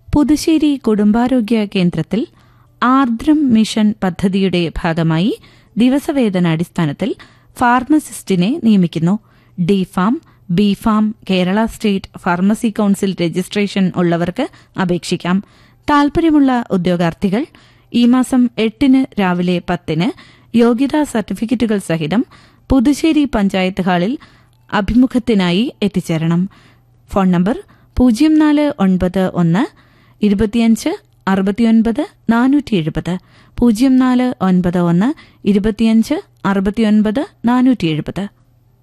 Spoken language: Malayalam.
പുതുശ്ശേരി കുടുംബാരോഗ്യ കേന്ദ്രത്തിൽ ആർദ്രം മിഷൻ പദ്ധതിയുടെ ഭാഗമായി ദിവസവേതനാടിസ്ഥാനത്തിൽ ഫാർമസിസ്റ്റിനെ നിയമിക്കുന്നു D pharm B pharm Kerala state pharmacy council registration ഉള്ളവർക്ക് അപേക്ഷിക്കാം താൽപര്യമുള്ള ഉദ്യോഗാർത്ഥികൾ ഈ മാസം എട്ടിന് രാവിലെ പത്തിന് യോഗ്യതാ സർട്ടിഫിക്കറ്റുകൾ സഹിതം പുതുശ്ശേരി പഞ്ചായത്ത് ഹാളിൽ അഭിമുഖത്തിനായി എത്തിച്ചേരണം ഫോൺ നമ്പർ പൂജ്യം നാല് ഒൻപത് ഒന്ന് ഇരുപത്തിയഞ്ച് അറുപത്തിയൊൻപത് നാനൂറ്റി എഴുപത് പൂജ്യം നാല് ഒൻപത് ഒന്ന് ഇരുപത്തിയഞ്ച് അറുപത്തിയൊൻപത് നാനൂറ്റി എഴുപത്